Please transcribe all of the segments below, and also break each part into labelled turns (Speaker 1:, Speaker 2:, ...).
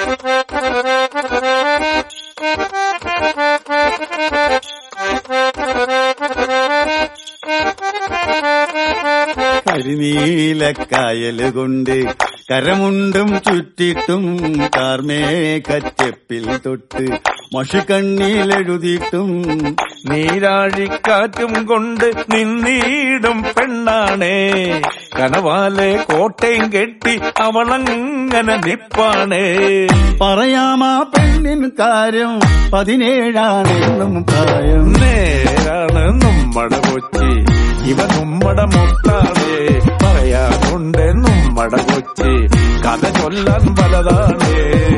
Speaker 1: കരിനീലക്കായല് കൊണ്ട് കരമുണ്ടും ചുറ്റിട്ടും കാർമേക്കച്ചെപ്പിൽ തൊട്ട് മഷിക്കണ്ണിലെഴുതിയിട്ടും
Speaker 2: നീരാഴിക്കാറ്റും കൊണ്ട് നിന്നീടും പെണ്ണാണേ കനവാലെ കോട്ടയും കെട്ടി അവളങ്ങനെ നിപ്പാണേ
Speaker 1: പറയാമാ പെണ്ണിൻ കാര്യം പതിനേഴാണെന്നും പ്രായം
Speaker 2: നേരാണ് നമ്മടെ കൊച്ചി ഇവ നമ്മടെ മുട്ടാണേ പറയാനുണ്ട് നമ്മടെ കൊച്ചി കഥ ചൊല്ലാൻ പലതാണേ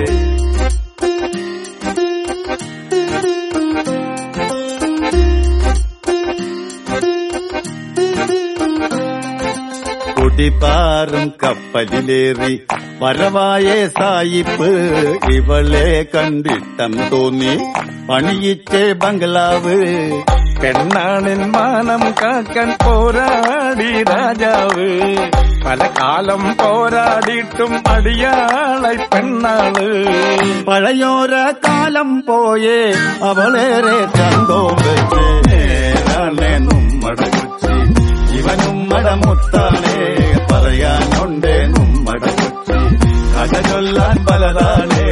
Speaker 1: കുടിപ്പാറും കപ്പലിലേറി വരവായ സായിപ്പ് ഇവളെ കണ്ടിട്ടം തോന്നി പണിയിച്ചേ ബംഗ്ലാവ്
Speaker 2: പെണ്ണാണിൻ മാനം കാക്കാൻ പോരാടി രാജാവ് പല കാലം പോരാടിയിട്ടും അടിയാളായി പെണ്ണാള്
Speaker 1: പഴയോര കാലം പോയേ അവളേറെ ചന്തോ വെച്ച് നേരാണേ നമ്മട കൊച്ചി ഇവനുമ്മട മുത്താണേ പറയാനുണ്ടേ നമ്മട കൊച്ചി കഥ ചൊല്ലാൻ പലതാണേ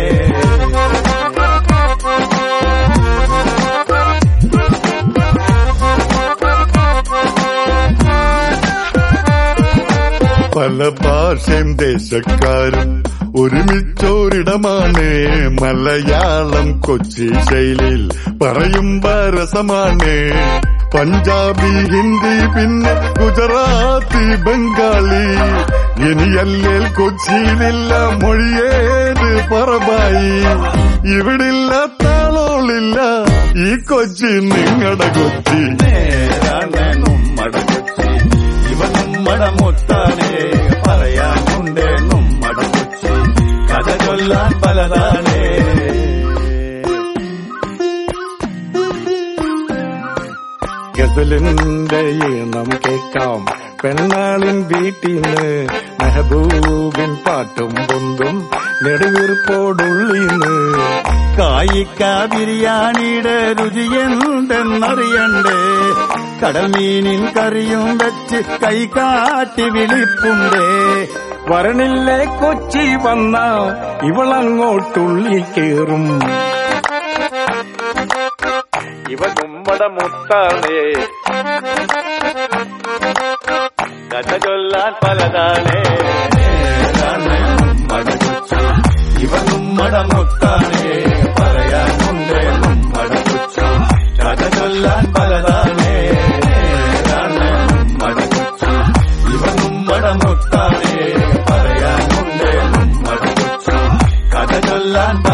Speaker 3: പല ഭാഷയും ദേശക്കാരും ഒരുമിച്ചോരിടമാണ് മലയാളം കൊച്ചി ശൈലിയിൽ പറയുമ്പോ രസമാണ് പഞ്ചാബി ഹിന്ദി പിന്നെ ഗുജറാത്തി ബംഗാളി ഇനിയല്ലേൽ കൊച്ചിയിലില്ല മൊഴിയേത് പറബായി ഇവിടില്ല താളോളില്ല ഈ കൊച്ചി നിങ്ങളുടെ കൊച്ചി
Speaker 1: നേരാണേ നമ്മട കൊച്ചി ഇവൻ നമ്മട മുത്താണേ പറയാനുണ്ടേ നമ്മട കൊച്ചി കഥ ചൊല്ലാൻ പലതാണേ
Speaker 2: ഗസലിന്റെ ഈണം കേൾക്കാം പെണ്ണാളിൻ വീട്ടിന്ന് മെഹബൂബിൻ പാട്ടും പൊന്തും നെടുവീർപ്പോടുള്ളീന്ന്
Speaker 1: കായിക്ക ബിരിയാണിയുടെ രുചി എന്തെന്നറിയണ്ടേ കടൽ മീനിൻ കറിയും വെച്ച് കൈ കാട്ടി വിളിപ്പുണ്ടേ
Speaker 2: വരണില്ലേ കൊച്ചി വന്ന ഇവളങ്ങോട്ടുള്ളിൽ കേറും ഇവ കുമ്മട മുത്താണേ
Speaker 1: കഥ ചൊല്ലാൻ പലതാണേ നേരാണേ നമ്മട കൊച്ചി ഇവൻ നമ്മട മുത്താണേ പറയാനുണ്ടേ നമ്മട കൊച്ചി കഥ ചൊല്ലാൻ പലതാണേ നേരാണേ നമ്മട കൊച്ചി ഇവൻ നമ്മട മുത്താണേ പറയാനുണ്ടേ നമ്മട കൊച്ചി കഥ ചൊല്ലാൻ